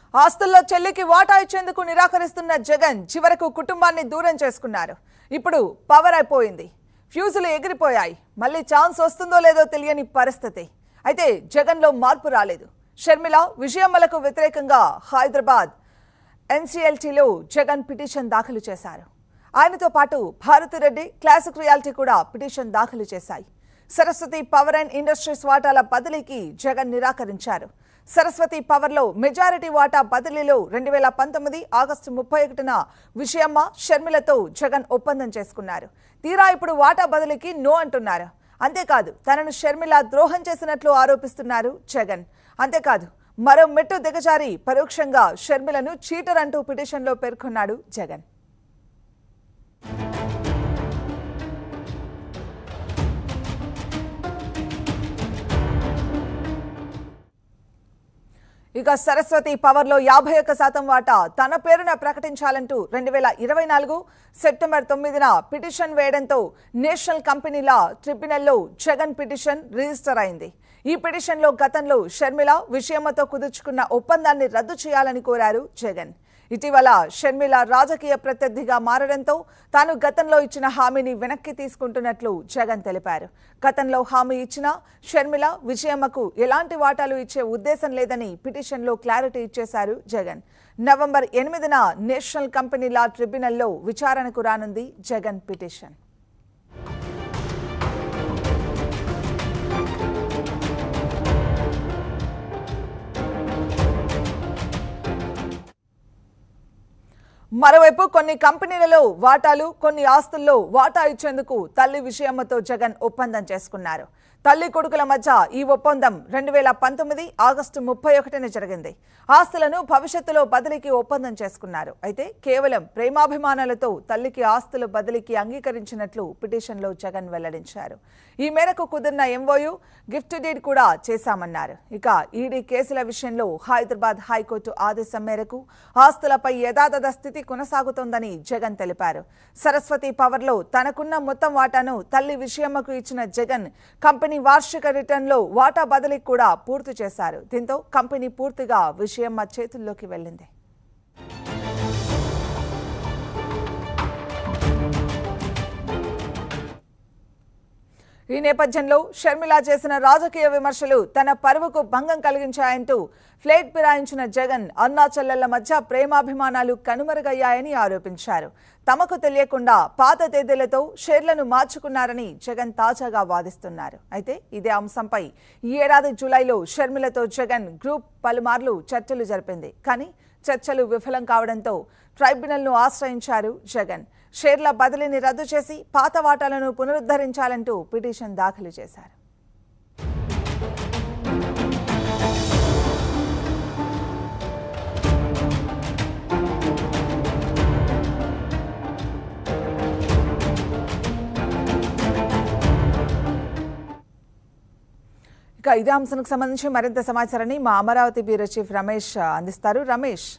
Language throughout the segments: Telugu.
ఆస్తుల్లో చెల్లికి వాటా ఇచ్చేందుకు నిరాకరిస్తున్న జగన్ చివరకు కుటుంబాన్ని దూరం చేసుకున్నారు ఇప్పుడు పవర్ అయిపోయింది ఫ్యూజులు ఎగిరిపోయాయి మళ్ళీ ఛాన్స్ వస్తుందో లేదో తెలియని పరిస్థితి అయితే జగన్లో మార్పు రాలేదు షర్మిల విజయమ్మలకు వ్యతిరేకంగా హైదరాబాద్ ఎన్సీఎల్టీలో జగన్ పిటిషన్ దాఖలు చేశారు ఆయనతో పాటు భారతిరెడ్డి క్లాసిక్ రియాలిటీ కూడా పిటిషన్ దాఖలు చేశాయి సరస్వతి పవర్ అండ్ ఇండస్ట్రీస్ వాటాల బదిలీకి జగన్ నిరాకరించారు సరస్వతి పవర్లో మెజారిటీ వాటా బదిలీలో రెండు వేల పంతొమ్మిది ఆగస్టు ముప్పై ఒకటిన విషయమ్మ షర్మిలతో జగన్ ఒప్పందం చేసుకున్నారు తీరా ఇప్పుడు వాటా బదిలీకి నో అంటున్నారు అంతేకాదు తనను షర్మిల ద్రోహం చేసినట్లు ఆరోపిస్తున్నారు జగన్ అంతేకాదు మరో మెట్టు దిగజారి పరోక్షంగా షర్మిలను చీటర్ అంటూ పిటిషన్లో పేర్కొన్నాడు జగన్ ఇక సరస్వతి పవర్లో యాభై ఒక్క శాతం వాటా తన పేరున ప్రకటించాలంటూ రెండు వేల ఇరవై నాలుగు సెప్టెంబర్ తొమ్మిదిన పిటిషన్ వేయడంతో నేషనల్ కంపెనీల ట్రిబ్యునల్లో జగన్ పిటిషన్ రిజిస్టర్ అయింది ఈ పిటిషన్లో గతంలో షర్మిల విషయమ్మతో కుదుర్చుకున్న ఒప్పందాన్ని రద్దు చేయాలని కోరారు జగన్ ఇటీవల షర్మిల రాజకీయ ప్రత్యర్థిగా మారడంతో తాను గతంలో ఇచ్చిన హామీని వెనక్కి తీసుకుంటున్నట్లు జగన్ తెలిపారు గతంలో హామీ ఇచ్చిన షర్మిల విజయమ్మకు ఎలాంటి వాటాలు ఇచ్చే ఉద్దేశం లేదని పిటిషన్లో క్లారిటీ ఇచ్చేశారు జగన్ నవంబర్ ఎనిమిదిన నేషనల్ కంపెనీల ట్రిబ్యునల్లో విచారణకు రానుంది జగన్ పిటిషన్ మరోవైపు కొన్ని కంపెనీలలో వాటాలు కొన్ని ఆస్తుల్లో వాటా ఇచ్చేందుకు తల్లి విషయమ్మతో జగన్ ఒప్పందం చేసుకున్నారు తల్లి కొడుకుల మధ్య ఈ ఒప్పందం రెండు వేల పంతొమ్మిది ఆగస్టు ముప్పై ఒకటిన జరిగింది ఆస్తులను భవిష్యత్తులో బదిలీకి ఒప్పందం చేసుకున్నారు అయితే కేవలం ప్రేమాభిమానాలతో తల్లికి ఆస్తుల బదిలీకి అంగీకరించినట్లు పిటిషన్లో జగన్ వెల్లడించారు ఈ మేరకు కుదిరిన ఎంఓయు గిఫ్ట్ డీడ్ కూడా చేశామన్నారు ఇక ఈడీ కేసుల విషయంలో హైదరాబాద్ హైకోర్టు ఆదేశం మేరకు ఆస్తులపై యథాతథ స్థితి కొనసాగుతోందని జగన్ తెలిపారు సరస్వతి పవర్లో తనకున్న మొత్తం వాటాను తల్లి విషయమ్మకు ఇచ్చిన జగన్ కంపెనీ వార్షిక రిటర్న్లో వాటా బదిలీ కూడా పూర్తి చేశారు దీంతో కంపెనీ పూర్తిగా విషయమ్మ చేతుల్లోకి వెళ్ళింది ఈ నేపథ్యంలో షర్మిల చేసిన రాజకీయ విమర్శలు తన పరువుకు భంగం కలిగించాయంటూ ఫ్లేట్ ఫిరాయించిన జగన్ అన్నా చెల్లెళ్ల మధ్య ప్రేమాభిమానాలు కనుమరుగయ్యాయని ఆరోపించారు తమకు తెలియకుండా పాత తేదీలతో షేర్లను మార్చుకున్నారని జగన్ తాజాగా వాదిస్తున్నారు అయితే ఇదే అంశంపై ఈ ఏడాది జూలైలో షర్మిలతో జగన్ గ్రూప్ పలుమార్లు చర్చలు జరిపింది కానీ చర్చలు విఫలం కావడంతో ట్రైబ్యునల్ను ఆశ్రయించారు జగన్ షేర్ల బదిలీని రద్దు చేసి పాత వాటాలను పునరుద్ధరించాలంటూ పిటిషన్ దాఖలు చేశారు ఇక ఇదే అంశానికి సంబంధించి మరింత సమాచారాన్ని మా అమరావతి బ్యూరో చీఫ్ రమేష్ అందిస్తారు Ramesh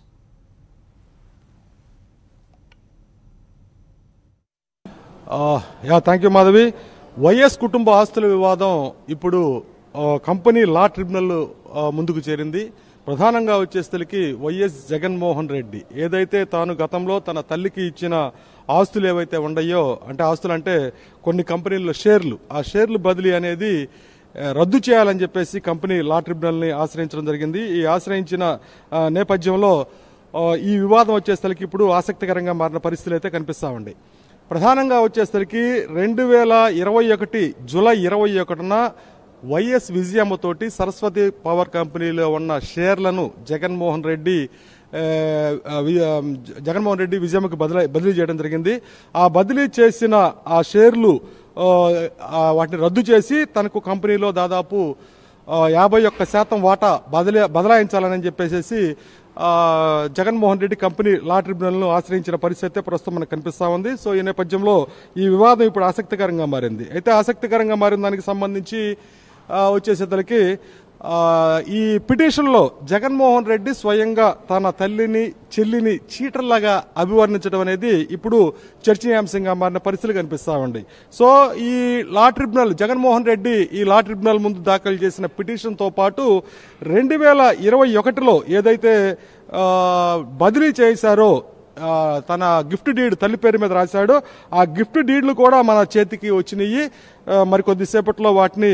yeah thank you Madhavi YS కుటుంబ ఆస్తుల వివాదం ఇప్పుడు ఆ, కంపెనీ లా ట్రిబ్యునల్ ఆ, ముందుకు చేరింది ప్రధానంగా వచ్చేసరికి వైఎస్ జగన్మోహన్ రెడ్డి ఏదైతే తాను గతంలో తన తల్లికి ఇచ్చిన ఆస్తులు ఏవైతే ఉన్నాయో అంటే ఆస్తులు అంటే కొన్ని కంపెనీల షేర్లు ఆ షేర్లు బదిలీ అనేది ఆ, రద్దు చేయాలని చెప్పేసి కంపెనీ లా ట్రిబ్యునల్ని ఆశ్రయించడం జరిగింది ఈ ఆశ్రయించిన ఆ, నేపథ్యంలో ఆ, ఈ వివాదం వచ్చేసరికి ఇప్పుడు ఆసక్తికరంగా మారిన పరిస్థితులు అయితే కనిపిస్తా ఉన్నాయి ప్రధానంగా వచ్చేసరికి రెండు వేల ఇరవై ఒకటి జూలై ఇరవై ఒకటిన వైఎస్ విజయమ్మతోటి సరస్వతి పవర్ కంపెనీలో ఉన్న షేర్లను జగన్మోహన్ రెడ్డి ఆ, ఆ, వి- ఆ, జగన్మోహన్ రెడ్డి విజయమ్మకు బదిలీ బదిలీ చేయడం జరిగింది ఆ బదిలీ చేసిన ఆ షేర్లు ఆ, ఆ, వాటిని రద్దు చేసి తనకు కంపెనీలో దాదాపు ఆ, యాభై ఒక్క శాతం వాటా బదిలీ బదలాయించాలని చెప్పేసి ఆ, జగన్మోహన్ రెడ్డి కంపెనీ లా ట్రిబ్యునల్ను ఆశ్రయించిన పరిస్థితి ప్రస్తుతం మనకు కనిపిస్తా ఉంది సో ఈ నేపథ్యంలో ఈ వివాదం ఇప్పుడు ఆసక్తికరంగా మారింది అయితే ఆసక్తికరంగా మారిన దానికి సంబంధించి ఆ, వచ్చేసేసరికి ఆ, ఈ పిటిషన్లో జగన్మోహన్ రెడ్డి స్వయంగా తన తల్లిని చెల్లిని చీటర్లాగా అభివర్ణించడం అనేది ఇప్పుడు చర్చనీయాంశంగా మారిన పరిస్థితులు కనిపిస్తా ఉంది సో ఈ లా ట్రిబ్యునల్ జగన్మోహన్ రెడ్డి ఈ లా ట్రిబ్యునల్ ముందు దాఖలు చేసిన పిటిషన్తో పాటు రెండు వేల ఇరవై ఒకటిలో ఏదైతే ఆ, బదిలీ చేశారో ఆ, తన గిఫ్ట్ డీడ్ తల్లి పేరు మీద రాశాడు ఆ గిఫ్ట్ డీడ్లు కూడా మన చేతికి వచ్చినాయి ఆ, మరి కొద్దిసేపట్లో వాటిని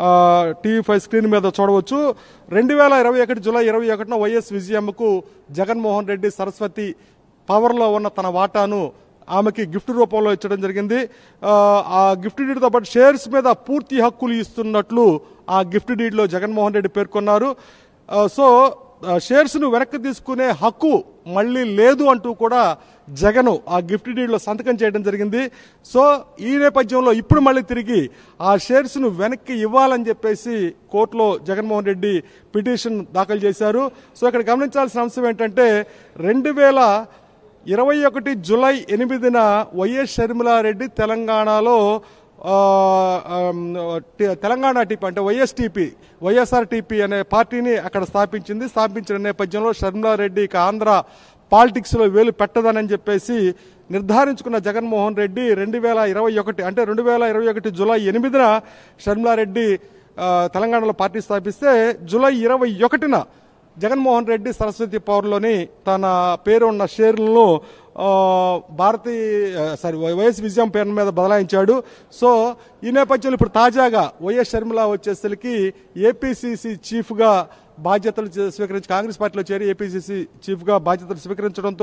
టీవీ ఫైవ్ స్క్రీన్ మీద చూడవచ్చు రెండు వేల ఇరవై ఒకటి జూలై ఇరవై ఒకటిన వైఎస్ విజయమ్మకు జగన్మోహన్ రెడ్డి సరస్వతి పవర్లో ఉన్న తన వాటాను ఆమెకి గిఫ్ట్ రూపంలో ఇచ్చడం జరిగింది ఆ, ఆ గిఫ్ట్ డీడ్తో పాటు షేర్స్ మీద పూర్తి హక్కులు ఇస్తున్నట్లు ఆ గిఫ్ట్ డీడ్లో జగన్మోహన్ రెడ్డి పేర్కొన్నారు ఆ, సో ఆ, షేర్స్ ను వెనక్కి తీసుకునే హక్కు మళ్ళీ లేదు అంటూ కూడా జగన్ ఆ గిఫ్ట్ డీడ్ లో సంతకం చేయడం జరిగింది సో ఈ నేపథ్యంలో ఇప్పుడు మళ్ళీ తిరిగి ఆ షేర్స్ ను వెనక్కి ఇవ్వాలని చెప్పేసి కోర్టులో జగన్మోహన్ రెడ్డి పిటిషన్ దాఖలు చేశారు సో ఇక్కడ గమనించాల్సిన అంశం ఏంటంటే రెండు వేల ఇరవై ఒకటి జులై ఎనిమిదిన వైఎస్ షర్మిలారెడ్డి తెలంగాణలో ఆ, ఆమ్, టి- తెలంగాణ టీపీ అంటే వైఎస్టీపీ వైఎస్ఆర్ టీపీ అనే పార్టీని అక్కడ స్థాపించింది స్థాపించిన నేపథ్యంలో షర్మిలారెడ్డి ఇక ఆంధ్ర పాలిటిక్స్ లో వేలు పెట్టదనని చెప్పేసి నిర్ధారించుకున్న జగన్మోహన్ రెడ్డి రెండు వేల ఇరవై ఒకటి అంటే రెండు వేల ఇరవై ఒకటి జులై ఎనిమిదిన షర్మిలారెడ్డి ఆ, తెలంగాణలో పార్టీ స్థాపిస్తే జులై ఇరవై ఒకటిన జగన్మోహన్ రెడ్డి సరస్వతి పవర్లోని తన పేరు ఉన్న షేర్లను ఆ, భారతీ ఆ, సారీ వైఎస్ విజయం పేరు మీద బదలాయించాడు సో ఈ నేపథ్యంలో ఇప్పుడు తాజాగా వైఎస్ షర్మిల వచ్చేసరికి ఏపీసీసీ చీఫ్గా బాధ్యతలు చే- స్వీకరించి కాంగ్రెస్ పార్టీలో చేరి ఏపీసీసీ చీఫ్గా బాధ్యతలు స్వీకరించడంతో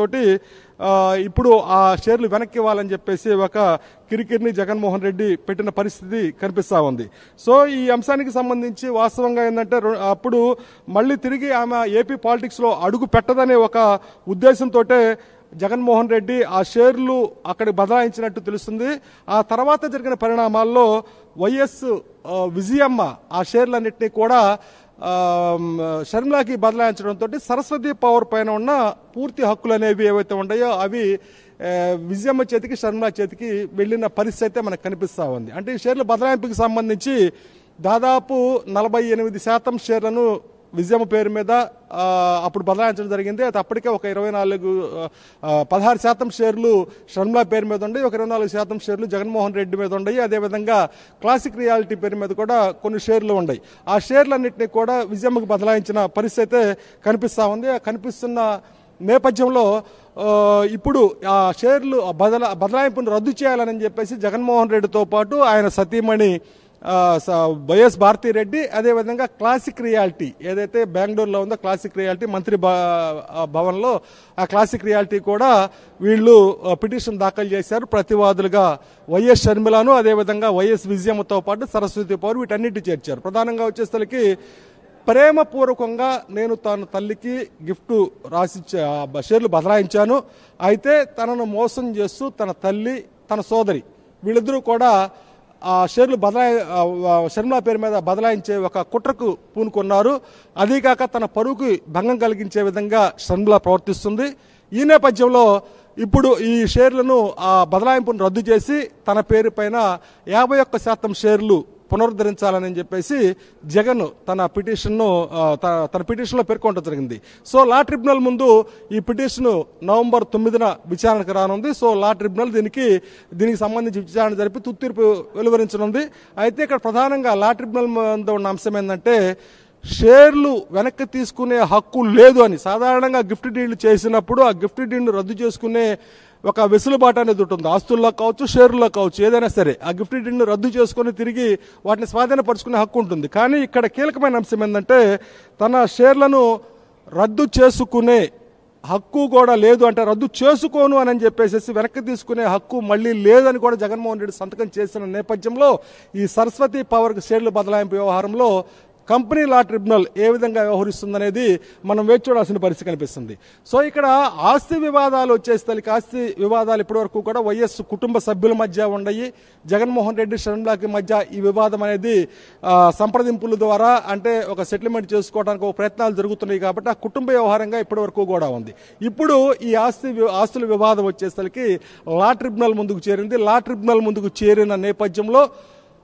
ఇప్పుడు ఆ షేర్లు వెనక్కి ఇవ్వాలని చెప్పేసి ఒక కిరికిరిని జగన్మోహన్ రెడ్డి పెట్టిన పరిస్థితి కనిపిస్తా ఉంది సో ఈ అంశానికి సంబంధించి వాస్తవంగా ఏంటంటే రొ- అప్పుడు మళ్ళీ తిరిగి ఆమె ఏపీ పాలిటిక్స్ లో అడుగు పెట్టదనే ఒక ఉద్దేశంతో జగన్మోహన్ రెడ్డి ఆ షేర్లు అక్కడ బదలాయించినట్టు తెలుస్తుంది ఆ తర్వాత జరిగిన పరిణామాల్లో వైఎస్ ఆ, విజయమ్మ ఆ షేర్లన్నింటినీ కూడా ఆ, షర్మిలాకి బదలాయించడంతో సరస్వతి పవర్ పైన ఉన్న పూర్తి హక్కులు అనేవి ఏవైతే ఉన్నాయో అవి ఆ, విజయమ్మ చేతికి షర్మిలా చేతికి వెళ్ళిన పరిస్థితి అయితే మనకు కనిపిస్తా ఉంది అంటే ఈ షేర్ల బదలాయింపుకి సంబంధించి దాదాపు నలభై ఎనిమిది శాతం షేర్లను విజయమ్మ పేరు మీద ఆ, అప్పుడు బదలాయించడం జరిగింది అది అప్పటికే ఒక ఇరవై నాలుగు ఆ, పదహారు శాతం షేర్లు షర్మిలా పేరు మీద ఉన్నాయి ఒక ఇరవై నాలుగు శాతం షేర్లు జగన్మోహన్ రెడ్డి మీద ఉన్నాయి అదేవిధంగా క్లాసిక్ రియాలిటీ పేరు మీద కూడా కొన్ని షేర్లు ఉన్నాయి ఆ షేర్లన్నింటినీ కూడా విజయమ్మకు బదలాయించిన పరిస్థితి అయితే కనిపిస్తా ఉంది ఆ కనిపిస్తున్న నేపథ్యంలో ఆ, ఇప్పుడు ఆ షేర్లు ఆ బదల బదలాయింపును రద్దు చేయాలని చెప్పేసి జగన్మోహన్ రెడ్డితో పాటు ఆయన సతీమణి ఆ, స- వైఎస్ భారతీ రెడ్డి అదేవిధంగా క్లాసిక్ రియాలిటీ ఏదైతే బెంగళూరులో ఉందో క్లాసిక్ రియాలిటీ మంత్రి భ- ఆ భవన్లో ఆ క్లాసిక్ రియాలిటీ కూడా వీళ్ళు ఆ, పిటిషన్ దాఖలు చేశారు ప్రతివాదులుగా వైఎస్ షర్మిలను అదేవిధంగా వైఎస్ విజయమ్మతో పాటు సరస్వతి పౌరు వీటన్నిటి చేర్చారు ప్రధానంగా వచ్చేసరికి ప్రేమపూర్వకంగా నేను తన తల్లికి గిఫ్ట్ రాసి షేర్లు బదలాయించాను అయితే తనను మోసం చేస్తూ తన తల్లి తన సోదరి వీళ్ళిద్దరూ కూడా ఆ షేర్లు బదలాయి ఆ, ఆ, షర్మిలా పేరు మీద బదలాయించే ఒక కుట్రకు పూనుకున్నారు అదీకాక తన పరువుకి భంగం కలిగించే విధంగా షర్మిల ప్రవర్తిస్తుంది ఈ నేపథ్యంలో ఇప్పుడు ఈ షేర్లను ఆ బదలాయింపును రద్దు చేసి తన పేరు పైన యాభై ఒక్క శాతం షేర్లు పునరుద్ధరించాలని చెప్పేసి జగన్ తన పిటిషన్ను ఆ, త- తన పిటిషన్లో పేర్కొనడం జరిగింది సో లా ట్రిబ్యునల్ ముందు ఈ పిటిషన్ నవంబర్ తొమ్మిదిన విచారణకు రానుంది సో లా ట్రిబ్యునల్ దీనికి దీనికి సంబంధించి విచారణ జరిపి తుత్తీర్పు వెలువరించనుంది అయితే ఇక్కడ ప్రధానంగా లా ట్రిబ్యునల్ ముందు ఉన్న అంశం ఏంటంటే షేర్లు వెనక్కి తీసుకునే హక్కు లేదు అని సాధారణంగా గిఫ్ట్ డీళ్లు చేసినప్పుడు ఆ గిఫ్ట్ డీల్ను రద్దు చేసుకునే ఒక వెసులుబాటు అనేది ఉంటుంది ఆస్తుల్లో కావచ్చు షేర్లో కావచ్చు ఏదైనా సరే ఆ గిఫ్ట్ డీల్ను రద్దు చేసుకొని తిరిగి వాటిని స్వాధీనపరుచుకునే హక్కు ఉంటుంది కానీ ఇక్కడ కీలకమైన అంశం ఏంటంటే తన షేర్లను రద్దు చేసుకునే హక్కు కూడా లేదు అంటే రద్దు చేసుకోను అని చెప్పేసి వెనక్కి తీసుకునే హక్కు మళ్ళీ లేదని కూడా జగన్మోహన్ రెడ్డి సంతకం చేసిన నేపథ్యంలో ఈ సరస్వతి పవర్ షేర్లు బదలాయింపు వ్యవహారంలో కంపెనీ లా ట్రిబ్యునల్ ఏ విధంగా వ్యవహరిస్తుందనేది మనం వేచి చూడాల్సిన పరిస్థితి కనిపిస్తుంది సో ఇక్కడ ఆస్తి వివాదాలు వచ్చేసరికి ఆస్తి వివాదాలు ఇప్పటివరకు కూడా వైఎస్ కుటుంబ సభ్యుల మధ్య ఉండయి జగన్మోహన్ రెడ్డి షర్మిలాకి మధ్య ఈ వివాదం అనేది ఆ, సంప్రదింపుల ద్వారా అంటే ఒక సెటిల్మెంట్ చేసుకోవడానికి ఒక ప్రయత్నాలు జరుగుతున్నాయి కాబట్టి ఆ కుటుంబ వ్యవహారంగా ఇప్పటివరకు కూడా ఉంది ఇప్పుడు ఈ ఆస్తి వి- ఆస్తుల వివాదం వచ్చేసరికి లా ట్రిబ్యునల్ ముందుకు చేరింది లా ట్రిబ్యునల్ ముందుకు చేరిన నేపథ్యంలో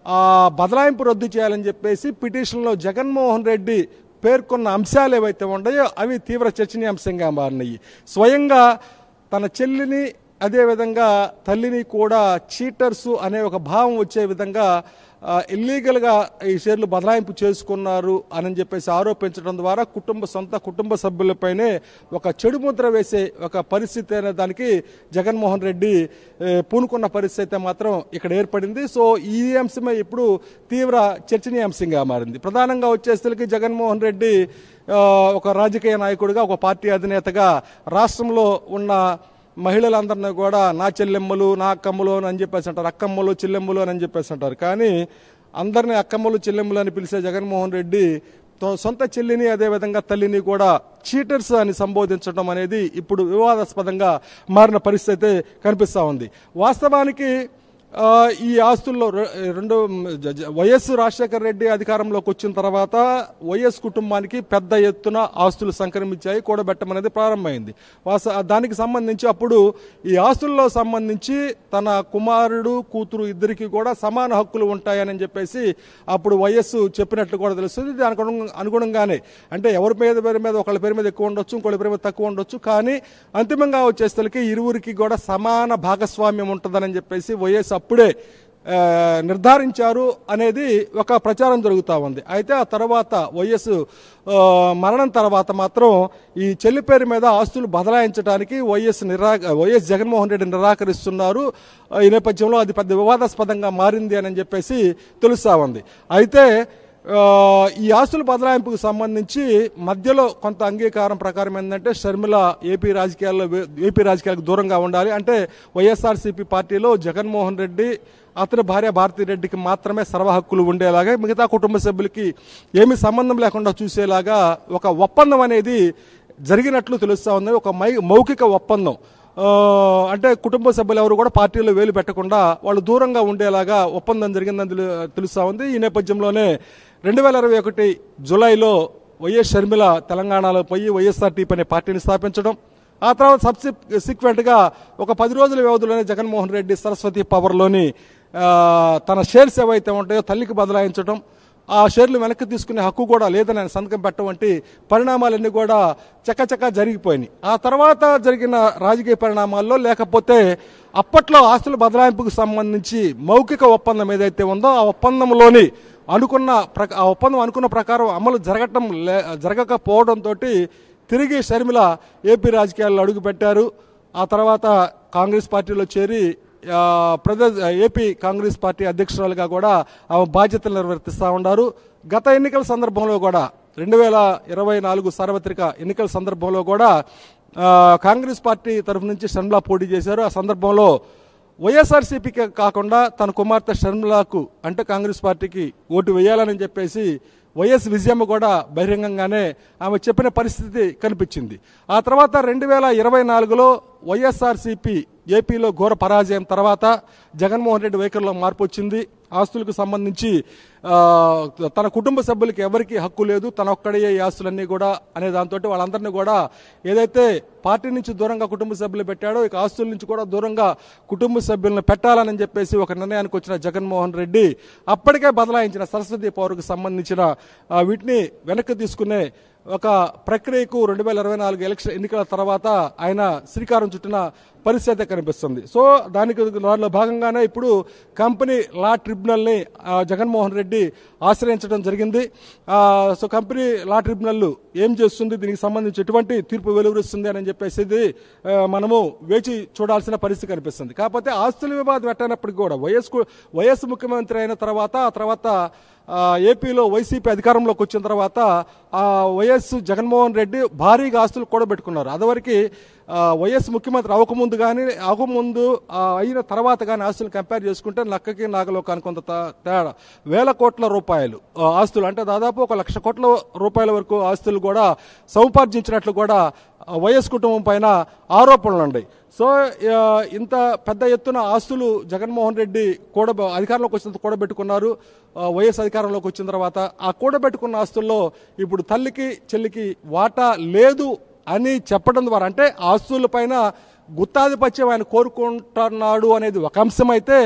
ఆ బదలాయింపు రద్దు చేయాలని చెప్పేసి పిటిషన్లో జగన్మోహన్ రెడ్డి పేర్కొన్న అంశాలు ఏవైతే ఉన్నాయో అవి తీవ్ర చర్చనీయాంశంగా మారినాయి స్వయంగా తన చెల్లిని అదేవిధంగా తల్లిని కూడా చీటర్స్ అనే ఒక భావం వచ్చే విధంగా ఆ, ఇల్లీగల్గా ఈ షేర్లు బదలాయింపు చేసుకున్నారు అని చెప్పేసి ఆరోపించడం ద్వారా కుటుంబ సొంత కుటుంబ సభ్యులపైనే ఒక చెడు ముద్ర వేసే ఒక పరిస్థితి అనే దానికి జగన్మోహన్ రెడ్డి ఏ, పూనుకున్న పరిస్థితి అయితే మాత్రం ఇక్కడ ఏర్పడింది సో ఈ అంశమే ఇప్పుడు తీవ్ర చర్చనీయాంశంగా మారింది ప్రధానంగా వచ్చేసరికి జగన్మోహన్ రెడ్డి ఆ, ఒక రాజకీయ నాయకుడిగా ఒక పార్టీ అధినేతగా రాష్ట్రంలో ఉన్న మహిళలందరినీ కూడా నా చెల్లెమ్మలు నా అక్కమ్మలు అని చెప్పేసి అంటారు అక్కమ్మలు చెల్లెమ్మలు అని చెప్పేసి అంటారు కానీ అందరినీ అక్కమ్మలు చెల్లెమ్మలు అని పిలిచే జగన్మోహన్ రెడ్డి తో- సొంత చెల్లిని అదేవిధంగా తల్లిని కూడా చీటర్స్ అని సంబోధించడం అనేది ఇప్పుడు వివాదాస్పదంగా మారిన పరిస్థితి అయితే కనిపిస్తూ ఉంది వాస్తవానికి ఆ, ఈ ఆస్తుల్లో రె- రెండు జ- జ- వైఎస్ రాజశేఖర రెడ్డి అధికారంలోకి వచ్చిన తర్వాత వైఎస్ కుటుంబానికి పెద్ద ఎత్తున ఆస్తులు సంక్రమించాయి కూడబెట్టమనేది ప్రారంభమైంది వాస దానికి సంబంధించి అప్పుడు ఈ ఆస్తుల్లో సంబంధించి తన కుమారుడు కూతురు ఇద్దరికి కూడా సమాన హక్కులు ఉంటాయని చెప్పేసి అప్పుడు వైఎస్ చెప్పినట్లు కూడా తెలుస్తుంది దానికి అనుగు- అనుగుణంగానే అంటే ఎవరి మీద పేరు మీద ఒకళ్ళ పేరు మీద ఎక్కువ ఉండొచ్చు ఇంకోళ్ళ పేరు మీద తక్కువ ఉండొచ్చు కానీ అంతిమంగా వచ్చేసరికి ఇరువురికి కూడా సమాన భాగస్వామ్యం ఉంటుందని చెప్పేసి వైఎస్ అప్పుడే ఆ, నిర్ధారించారు అనేది ఒక ప్రచారం జరుగుతూ ఉంది అయితే ఆ తర్వాత వైఎస్ ఆ, మరణం తర్వాత మాత్రం ఈ చెల్లి పేరు మీద ఆస్తులు బదలాయించడానికి వైఎస్ నిరా వైఎస్ జగన్మోహన్ రెడ్డి నిరాకరిస్తున్నారు ఆ, ఈ నేపథ్యంలో అది పెద్ద వివాదాస్పదంగా మారింది అని చెప్పేసి తెలుస్తా ఉంది అయితే ఆ, ఈ ఆస్తుల బదలాయింపుకు సంబంధించి మధ్యలో కొంత అంగీకారం ప్రకారం ఏంటంటే షర్మిల ఏపీ రాజకీయాల్లో వే- ఏపీ రాజకీయాలకు దూరంగా ఉండాలి అంటే వైఎస్ఆర్సీపీ పార్టీలో జగన్మోహన్ రెడ్డి అతని భార్య భారతీ రెడ్డికి మాత్రమే సర్వ హక్కులు ఉండేలాగా మిగతా కుటుంబ సభ్యులకి ఏమీ సంబంధం లేకుండా చూసేలాగా ఒక ఒప్పందం అనేది జరిగినట్లు తెలుస్తా ఉంది ఒక మై మౌఖిక ఒప్పందం ఆ, అంటే కుటుంబ సభ్యులు ఎవరు కూడా పార్టీలో వేలు పెట్టకుండా వాళ్ళు దూరంగా ఉండేలాగా ఒప్పందం జరిగిందని తెలు- తెలుస్తా ఉంది ఈ నేపథ్యంలోనే రెండు వేల ఇరవై ఒకటి జూలైలో వైఎస్ షర్మిల తెలంగాణలో పోయి వైఎస్ఆర్టీపీ అనే పార్టీని స్థాపించడం ఆ తర్వాత సబ్సిక్వెంట్ గా ఒక పది రోజుల వ్యవధిలోనే జగన్మోహన్ రెడ్డి సరస్వతి పవర్లోని ఆ, తన షేర్స్ ఏవైతే ఉంటాయో తల్లికి బదలాయించడం ఆ షేర్లు వెనక్కి తీసుకునే హక్కు కూడా లేదని ఆయన సంతకం పెట్టడం వంటి పరిణామాలన్నీ కూడా చక్కచక్క జరిగిపోయినాయి ఆ తర్వాత జరిగిన రాజకీయ పరిణామాల్లో లేకపోతే అప్పట్లో ఆస్తుల బదలాయింపుకు సంబంధించి మౌఖిక ఒప్పందం ఏదైతే ఉందో ఆ ఒప్పందంలోని అనుకున్న ప్రక- ఆ ఒప్పందం అనుకున్న ప్రకారం అమలు జరగటం లే జరగకపోవడంతో తిరిగి షర్మిల ఏపీ రాజకీయాల్లో అడుగుపెట్టారు ఆ తర్వాత కాంగ్రెస్ పార్టీలో చేరి ఆ, ప్రదేశ్ ఏపీ కాంగ్రెస్ పార్టీ అధ్యక్షురాలుగా కూడా ఆమె బాధ్యతలు నిర్వర్తిస్తూ ఉన్నారు గత ఎన్నికల సందర్భంలో కూడా రెండు వేల ఇరవై నాలుగు సార్వత్రిక ఎన్నికల సందర్భంలో కూడా ఆ, కాంగ్రెస్ పార్టీ తరఫు నుంచి షర్మిల పోటీ చేశారు ఆ సందర్భంలో వైఎస్ఆర్సీపీకి కాకుండా తన కుమార్తె షర్మిలకు అంటే కాంగ్రెస్ పార్టీకి ఓటు వేయాలని చెప్పేసి వైఎస్ విజయమ్మ కూడా బహిరంగంగానే ఆమె చెప్పిన పరిస్థితి కనిపించింది ఆ తర్వాత రెండు వేల ఇరవై నాలుగులో వైఎస్ఆర్సీపీ ఏపీలో ఘోర పరాజయం తర్వాత జగన్మోహన్ రెడ్డి వైఖరిలో మార్పు వచ్చింది ఆస్తులకు సంబంధించి ఆ, తన కుటుంబ సభ్యులకి ఎవరికి హక్కు లేదు తన ఒక్కడే ఈ ఆస్తులన్నీ కూడా అనే దాంతో వాళ్ళందరినీ కూడా ఏదైతే పార్టీ నుంచి దూరంగా కుటుంబ సభ్యులు పెట్టాడో ఇక ఆస్తుల నుంచి కూడా దూరంగా కుటుంబ సభ్యులను పెట్టాలని చెప్పేసి ఒక నిర్ణయానికి వచ్చిన జగన్మోహన్ రెడ్డి అప్పటికే బదలాయించిన సరస్వతి పౌరుకు సంబంధించిన ఆ, వీటిని వెనక్కి తీసుకునే ఒక ప్రక్రియకు రెండు వేల ఇరవై నాలుగు ఎలక్షన్ ఎన్నికల తర్వాత ఆయన శ్రీకారం చుట్టిన పరిస్థితి కనిపిస్తుంది సో దానికి దానిలో భాగంగానే ఇప్పుడు కంపెనీ లా ట్రిబ్యునల్ని ఆ, జగన్మోహన్ రెడ్డి ఆశ్రయించడం జరిగింది ఆ, సో కంపెనీ లా ట్రిబ్యునల్ ఏం చేస్తుంది దీనికి సంబంధించి ఎటువంటి తీర్పు వెలువరిస్తుంది అని చెప్పేసి ఇది, ఆ, మనము వేచి చూడాల్సిన పరిస్థితి కనిపిస్తుంది కాకపోతే ఆస్తుల వివాదం ఎట్టయినప్పటికీ కూడా వైఎస్ కు- వైఎస్ ముఖ్యమంత్రి అయిన తర్వాత ఆ తర్వాత ఆ, ఏపీలో వైసీపీ అధికారంలోకి వచ్చిన తర్వాత ఆ వైఎస్ జగన్మోహన్ రెడ్డి భారీగా ఆస్తులు కూడా పెట్టుకున్నారు అదివరకు ఆ, వైఎస్ ముఖ్యమంత్రి అవ్వకముందు కానీ అవ్వకముందు ఆ, అయిన తర్వాత కానీ ఆస్తులు కంపేర్ చేసుకుంటే నక్కకి నాగలోకానికి కొంత తా- తేడా వేల కోట్ల రూపాయలు ఆ, ఆస్తులు అంటే దాదాపు ఒక లక్ష కోట్ల రూపాయల వరకు ఆస్తులు కూడా సముపార్జించినట్లు కూడా ఆ, వైఎస్ కుటుంబం పైన ఆరోపణలు ఉన్నాయి సో ఆ, ఇంత పెద్ద ఎత్తున ఆస్తులు జగన్మోహన్ రెడ్డి కూడ అధికారంలోకి వచ్చినంత కూడబెట్టుకున్నారు ఆ, వైఎస్ అధికారంలోకి వచ్చిన తర్వాత ఆ కూడబెట్టుకున్న ఆస్తుల్లో ఇప్పుడు తల్లికి చెల్లికి వాటా లేదు అని చెప్పడం ద్వారా అంటే ఆస్తుల పైన గుత్తాధిపత్యం ఆయన కోరుకుంటున్నాడు అనేది ఒక అంశం అయితే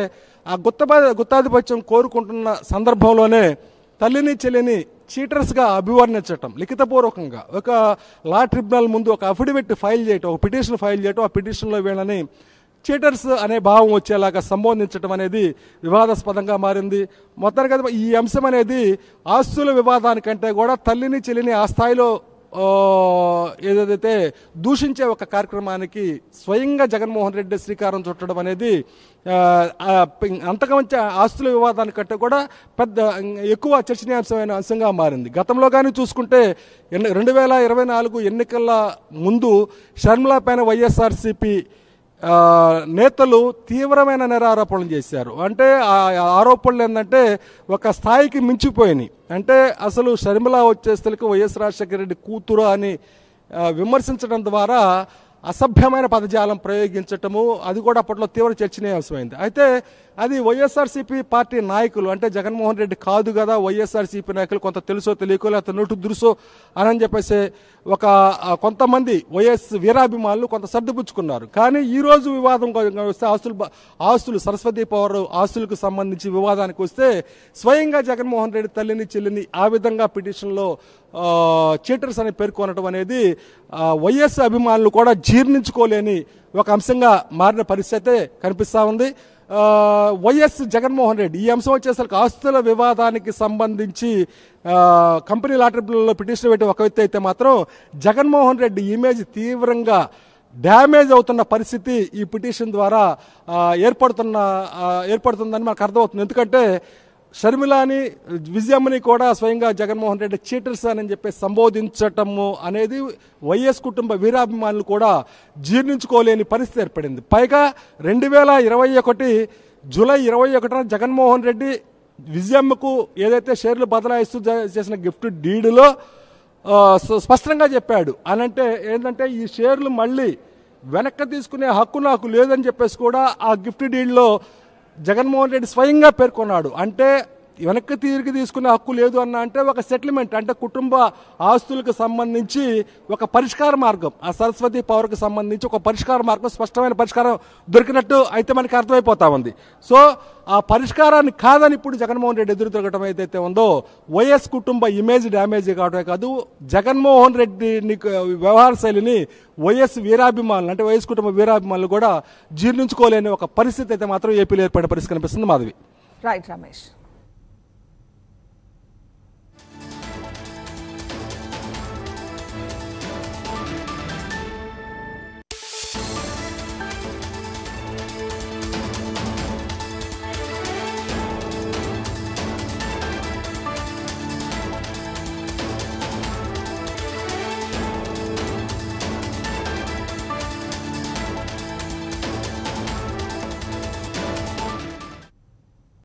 ఆ గుత్త గుత్తాధిపత్యం కోరుకుంటున్న సందర్భంలోనే తల్లిని చెల్లిని చీటర్స్గా అభివర్ణించటం లిఖితపూర్వకంగా ఒక లా ట్రిబ్యునల్ ముందు ఒక అఫిడవిట్ ఫైల్ చేయటం ఒక పిటిషన్ ఫైల్ చేయటం ఆ పిటిషన్లో వీళ్ళని చీటర్స్ అనే భావం వచ్చేలాగా సంబోధించడం అనేది వివాదాస్పదంగా మారింది మొత్తానికి అయితే ఈ అంశం అనేది ఆస్తుల వివాదానికంటే కూడా తల్లిని చెల్లిని ఆ స్థాయిలో ఆ, ఏదైతే దూషించే ఒక కార్యక్రమానికి స్వయంగా జగన్మోహన్ రెడ్డి శ్రీకారం చుట్టడం అనేది ఆ, ఆ, పి- అంతకుమించి ఆస్తుల వివాదానికంటే కూడా పెద్ద ఎక్కువ చర్చనీయాంశమైన అంశంగా మారింది గతంలో కానీ చూసుకుంటే ఎన్ని రెండు వేల ఇరవై నాలుగు ఎన్నికల ముందు షర్మిల పైన వైఎస్ఆర్సీపీ ఆ, నేతలు తీవ్రమైన నేరారోపణలు చేశారు అంటే ఆ ఆరోపణలు ఏంటంటే ఒక స్థాయికి మించిపోయినాయి అంటే అసలు షర్మిల వచ్చేసరికి వైఎస్ రాజశేఖర రెడ్డి కూతురు అని ఆ, విమర్శించడం ద్వారా అసభ్యమైన పదజాలం ప్రయోగించటము అది కూడా అప్పట్లో తీవ్ర చర్చనీయాంశమైంది అయితే అది వైఎస్ఆర్సీపీ పార్టీ నాయకులు అంటే జగన్మోహన్ రెడ్డి కాదు కదా వైఎస్ఆర్సీపీ నాయకులు కొంత తెలుసో తెలియకో లేకపోతే నోటు దురుసో అని చెప్పేసి ఒక ఆ, కొంతమంది వైఎస్ వీరాభిమానులు కొంత సర్దుపుచ్చుకున్నారు కానీ ఈ రోజు వివాదం కొ- వస్తే ఆస్తులు బ- ఆస్తులు సరస్వతి పవర్ ఆస్తులకు సంబంధించి వివాదానికి వస్తే స్వయంగా జగన్మోహన్ రెడ్డి తల్లిని చెల్లిని ఆ విధంగా పిటిషన్లో చీటర్స్ అని పేర్కొనడం అనేది ఆ, వైఎస్ అభిమానులు కూడా జీర్ణించుకోలేని ఒక అంశంగా మారిన పరిస్థితి కనిపిస్తా ఉంది ఆ, వైఎస్ జగన్మోహన్ రెడ్డి ఈ అంశం వచ్చేసరికి ఆస్తుల వివాదానికి సంబంధించి ఆ, కంపెనీ లాటరీలో పిటిషన్ పెట్టి ఒక వ్యక్తి అయితే మాత్రం జగన్మోహన్ రెడ్డి ఇమేజ్ తీవ్రంగా డ్యామేజ్ అవుతున్న పరిస్థితి ఈ పిటిషన్ ద్వారా ఆ, ఏర్పడుతున్న ఆ, ఏర్పడుతుందని మనకు అర్థమవుతుంది ఎందుకంటే షర్మిలాని విజయమ్మని కూడా స్వయంగా జగన్మోహన్ రెడ్డి చీటర్స్ అని చెప్పి సంబోధించటము అనేది వైఎస్ కుటుంబ వీరాభిమానులు కూడా జీర్ణించుకోలేని పరిస్థితి ఏర్పడింది పైగా రెండు వేల ఇరవై ఒకటి జూలై ఇరవై ఒకటిన జగన్మోహన్ రెడ్డి విజయమ్మకు ఏదైతే షేర్లు బదలాయిస్తూ జ- చేసిన గిఫ్ట్ డీడులో ఆ, స్ప- స్పష్టంగా చెప్పాడు అని అంటే ఏంటంటే ఈ షేర్లు మళ్ళీ వెనక్కి తీసుకునే హక్కు నాకు లేదని చెప్పేసి కూడా ఆ గిఫ్ట్ డీల్లో జగన్మోహన్ రెడ్డి స్వయంగా పేర్కొన్నాడు అంటే వెనక్కి తిరిగి తీసుకునే హక్కు లేదు అన్న అంటే ఒక సెటిల్మెంట్ అంటే కుటుంబ ఆస్తులకు సంబంధించి ఒక పరిష్కార మార్గం ఆ సరస్వతి పవర్కి సంబంధించి ఒక పరిష్కార మార్గం స్పష్టమైన పరిష్కారం దొరికినట్టు అయితే మనకి అర్థమైపోతా ఉంది సో ఆ పరిష్కారాన్ని కాదని ఇప్పుడు జగన్మోహన్ రెడ్డి ఎదురు తిరగటం ఏదైతే ఉందో వైఎస్ కుటుంబ ఇమేజ్ డ్యామేజ్ కావడమే కాదు జగన్మోహన్ రెడ్డి వ్యవహార శైలిని వైఎస్ వీరాభిమానులు అంటే వైఎస్ కుటుంబ వీరాభిమానులు కూడా జీర్ణించుకోలేని ఒక పరిస్థితి అయితే మాత్రం ఏపీలో ఏర్పడే పరిస్థితి కనిపిస్తుంది మాధవి రైట్ రమేష్